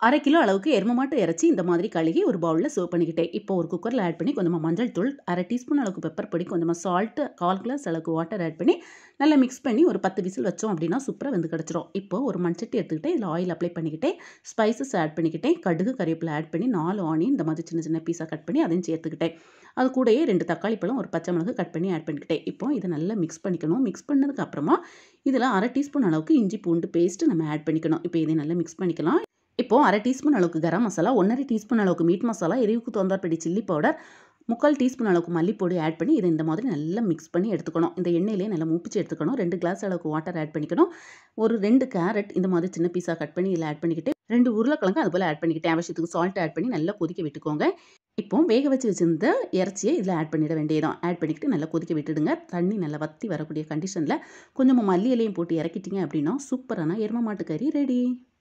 அரை கிலோ அளவுக்கு எருமமாட்டு இறச்சி இந்த மாதிரி கழுகி ஒரு பவுலில் சர்வ் பண்ணிக்கிட்டேன் இப்போ ஒரு குக்கரில் ஆட் பண்ணி கொஞ்சமாக மஞ்சள் தூள் அரை டீஸ்பூன் அளவுக்கு பெப்பர் பொடி கொஞ்சமாக சால்ட்டு கால் கிளாஸ் அளவுக்கு வாட்டர் ஆட் பண்ணி நல்லா மிக்ஸ் பண்ணி ஒரு பத்து விசில் வச்சோம் அப்படின்னா சூப்பராக வந்து கிடச்சிரும் இப்போ ஒரு மண்சட்டி எடுத்துக்கிட்டு இதில் ஆயில் அப்ளை பண்ணிக்கிட்டேன் ஸ்பைசஸ் ஆட் பண்ணிக்கிட்டேன் கடுகு கறிவேப்பிலை ஆட் பண்ணி நாலு ஆனியன் இந்த மாதிரி சின்ன சின்ன பீஸாக கட் பண்ணி அதையும் சேர்த்துக்கிட்டேன் அது கூடயே ரெண்டு தக்காளி பழம் ஒரு பச்சை மிளகு கட் பண்ணி ஆட் பண்ணிக்கிட்டேன் இப்போ இதை நல்லா மிக்ஸ் பண்ணிக்கணும் மிக்ஸ் பண்ணதுக்கு அப்புறமா இதில் அரை டீஸ்பூன் அளவுக்கு இஞ்சி பூண்டு பேஸ்ட்டு நம்ம ஆட் பண்ணிக்கணும் இப்போ இதை நல்லா மிக்ஸ் பண்ணிக்கலாம் இப்போது அரை டீஸ்பூன் அளவுக்கு கரம் மசாலா ஒன்றரை டீஸ்பூன் அளவுக்கு மீட் மசாலா எரிவுக்கு தோந்தாற்படி சில்லி பவுடர் முக்கால் டீஸ்பூன் அளவுக்கு மல்லிப்பொடி ஆட் பண்ணி இதை இந்த மாதிரி நல்லா மிக்ஸ் பண்ணி எடுத்துக்கணும் இந்த எண்ணெயிலே நல்லா மூப்பிச்சு எடுத்துக்கணும் ரெண்டு கிளாஸ் அளவுக்கு வாட்டர் ஆட் பண்ணிக்கணும் ஒரு ரெண்டு கேரட் இந்த மாதிரி சின்ன பீஸாக கட் பண்ணி இதில் ஆட் பண்ணிக்கிட்டு ரெண்டு உருளைக்கிழங்கு அது போல் ஆட் பண்ணிக்கிட்டேன் அவசியத்துக்கு சால்ட் ஆட் பண்ணி நல்லா கொதிக்க விட்டுக்கோங்க இப்போ வேக வச்சு வச்சிருந்த இறைச்சியை இதில் ஆட் பண்ணிட வேண்டியதான் ஆட் பண்ணிக்கிட்டு நல்லா கொதிக்க விட்டுடுங்க தண்ணி நல்லா வற்றி வரக்கூடிய கண்டிஷனில் கொஞ்சமாக மல்லி இலையும் போட்டு இறக்கிட்டீங்க அப்படின்னா சூப்பரான எரும மாட்டு கறி ரெடி